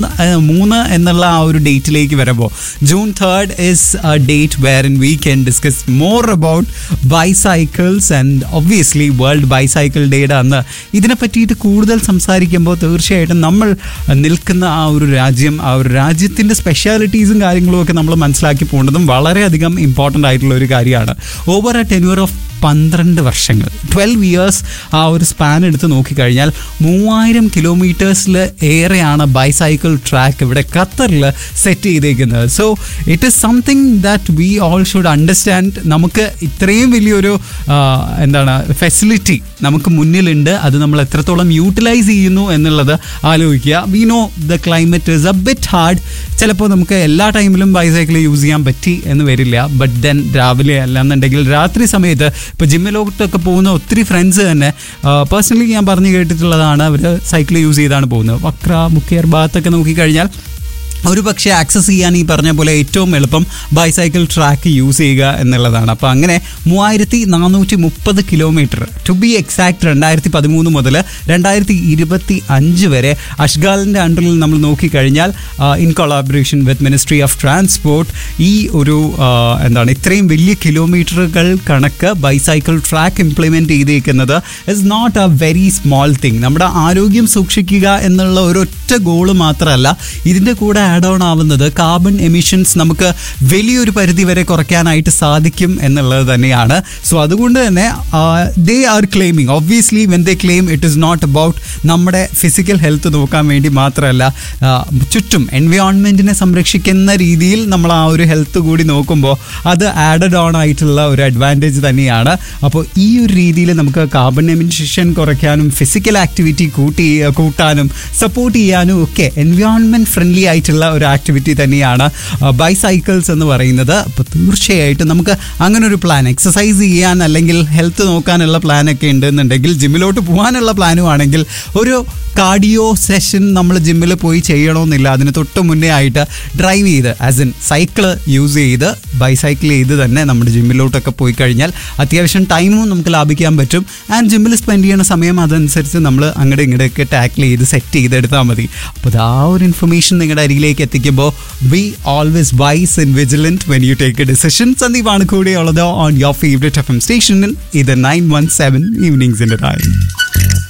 ഏഹ് മൂന്ന് എന്നുള്ള ആ ഒരു ഡേറ്റിലേക്ക് വരുമ്പോൾ June third is a date where in we can discuss more about bicycles and obviously world bicycle ഡേയുടെ അന്ന് ഇതിനെ പറ്റിയിട്ട് കൂടുതൽ സംസാരിക്കുമ്പോൾ തീർച്ചയായിട്ടും നമ്മൾ നിൽക്കുന്ന ആ ഒരു രാജ്യം ആ ഒരു രാജ്യത്തിൻ്റെ സ്പെഷ്യാലിറ്റീസും കാര്യങ്ങളും ഒക്കെ നമ്മൾ മനസ്സിലാക്കി പോകേണ്ടതും വളരെയധികം ഇമ്പോർട്ടൻ്റ് ആയിട്ടുള്ള ഒരു കാര്യമാണ് ഓവർ എ ടെന്യൂർ ഓഫ് പന്ത്രണ്ട് വർഷങ്ങൾ ട്വൽവ് ഇയേഴ്സ് ആ ഒരു സ്പാൻ എടുത്ത് നോക്കിക്കഴിഞ്ഞാൽ മൂവായിരം കിലോമീറ്റേഴ്സിൽ ഏറെയാണ് ബൈസൈക്കിൾ ട്രാക്ക് ഇവിടെ ഖത്തറിൽ സെറ്റ് ചെയ്തേക്കുന്നത് so it is something that we all should understand നമുക്ക് ഇത്രയും വലിയൊരു ആ, എന്താണ് ഫെസിലിറ്റി നമുക്ക് മുന്നിലുണ്ട് അത് നമ്മൾ എത്രത്തോളം യൂട്ടിലൈസ് ചെയ്യുന്നു എന്നുള്ളത് ആലോചിക്കുക we know the climate is a bit hard ചിലപ്പോൾ നമുക്ക് എല്ലാ ടൈമിലും ബൈസൈക്കിൾ യൂസ് ചെയ്യാൻ പറ്റി എന്ന് വരില്ല ബട്ട് ദെൻ രാവിലെ അല്ലാന്നുണ്ടെങ്കിൽ രാത്രി സമയത്ത് ഇപ്പോൾ ജിമ്മിലോട്ടൊക്കെ പോകുന്ന ഒത്തിരി ഫ്രണ്ട്സ് തന്നെ പേഴ്സണലി ഞാൻ പറഞ്ഞു കേട്ടിട്ടുള്ളതാണ് അവർ സൈക്കിൾ യൂസ് ചെയ്താണ് പോകുന്നത് വക്ര മുക്കേർ ഭാഗത്തൊക്കെ നോക്കിക്കഴിഞ്ഞാൽ ഒരു പക്ഷേ ആക്സസ് ചെയ്യാൻ ഈ പറഞ്ഞ പോലെ ഏറ്റവും എളുപ്പം ബൈസൈക്കിൾ ട്രാക്ക് യൂസ് ചെയ്യുക എന്നുള്ളതാണ് അപ്പോൾ അങ്ങനെ മൂവായിരത്തി നാനൂറ്റി മുപ്പത് കിലോമീറ്റർ ടു ബി എക്സാക്ട് രണ്ടായിരത്തി പതിമൂന്ന് മുതൽ രണ്ടായിരത്തി ഇരുപത്തി അഞ്ച് വരെ അഷ്ഗാലിൻ്റെ അണ്ടറിൽ നമ്മൾ നോക്കിക്കഴിഞ്ഞാൽ in collaboration with ministry of transport ഈ ഒരു ആ, എന്താണ് ഇത്രയും വലിയ കിലോമീറ്ററുകൾ കണക്ക് ബൈസൈക്കിൾ ട്രാക്ക് ഇംപ്ലിമെൻറ്റ് ചെയ്തേക്കുന്നത് is not a very small thing നമ്മുടെ ആരോഗ്യം സൂക്ഷിക്കുക എന്നുള്ള ഒരൊറ്റ ഗോള് മാത്രമല്ല ഇതിൻ്റെ കൂടെ ആഡ് ഓൺ ആവുന്നത് കാർബൺ എമിഷൻസ് നമുക്ക് വലിയൊരു പരിധി വരെ കുറയ്ക്കാനായിട്ട് സാധിക്കും എന്നുള്ളത് തന്നെയാണ് സോ അതുകൊണ്ട് തന്നെ they are claiming obviously when they claim it is not about നമ്മുടെ ഫിസിക്കൽ ഹെൽത്ത് നോക്കാൻ വേണ്ടി മാത്രമല്ല ആ, ചുറ്റും എൻവയോൺമെൻറ്റിനെ സംരക്ഷിക്കുന്ന രീതിയിൽ നമ്മൾ ആ ഒരു ഹെൽത്ത് കൂടി നോക്കുമ്പോൾ അത് ആഡഡ് ഓൺ ആയിട്ടുള്ള ഒരു അഡ്വാൻറ്റേജ് തന്നെയാണ് അപ്പോൾ ഈ ഒരു രീതിയിൽ നമുക്ക് കാർബൺ എമിഷൻ കുറയ്ക്കാനും ഫിസിക്കൽ ആക്ടിവിറ്റി കൂട്ടി കൂട്ടാനും സപ്പോർട്ട് ചെയ്യാനും ഒക്കെ എൻവയോൺമെൻറ്റ് ഫ്രണ്ട്ലി ആയിട്ടുള്ള ഒരു ആക്ടിവിറ്റി തന്നെയാണ് ബൈസൈക്കിൾസ് എന്ന് പറയുന്നത് അപ്പോൾ തീർച്ചയായിട്ടും നമുക്ക് അങ്ങനെ ഒരു പ്ലാൻ എക്സസൈസ് ചെയ്യാൻ അല്ലെങ്കിൽ ഹെൽത്ത് നോക്കാനുള്ള പ്ലാനൊക്കെ ഉണ്ടെന്നുണ്ടെങ്കിൽ ജിമ്മിലോട്ട് പോകാനുള്ള പ്ലാനും ആണെങ്കിൽ ഒരു കാർഡിയോ സെഷൻ നമ്മൾ ജിമ്മിൽ പോയി ചെയ്യണമെന്നില്ല അതിന് തൊട്ട് മുന്നേ ആയിട്ട് ഡ്രൈവ് ചെയ്ത് ആസ് ഇൻ സൈക്കിൾ യൂസ് ചെയ്ത് ബൈസൈക്കിൾ ചെയ്ത് തന്നെ നമ്മുടെ ജിമ്മിലോട്ടൊക്കെ പോയി കഴിഞ്ഞാൽ അത്യാവശ്യം ടൈമും നമുക്ക് ലാഭിക്കാൻ പറ്റും ആൻഡ് ജിമ്മിൽ സ്പെൻഡ് ചെയ്യുന്ന സമയം അതനുസരിച്ച് നമ്മൾ അങ്ങോട്ട് ഇങ്ങോട്ടൊക്കെ ടാക്കിൾ ചെയ്ത് സെറ്റ് ചെയ്തെടുത്താൽ മതി അപ്പോൾ ആ ഒരു ഇൻഫർമേഷൻ നിങ്ങളുടെ അരികിലേക്ക് എത്തിക്കുമ്പോൾ be always wise and vigilant when you take a decision സന്ദീപാണ് കൂടെയുള്ളത് on your favourite F M സ്റ്റേഷനിൽ ഇത് നയൻ വൺ സെവൻ ഈവനിങ്സിൻ്റെ ടൈം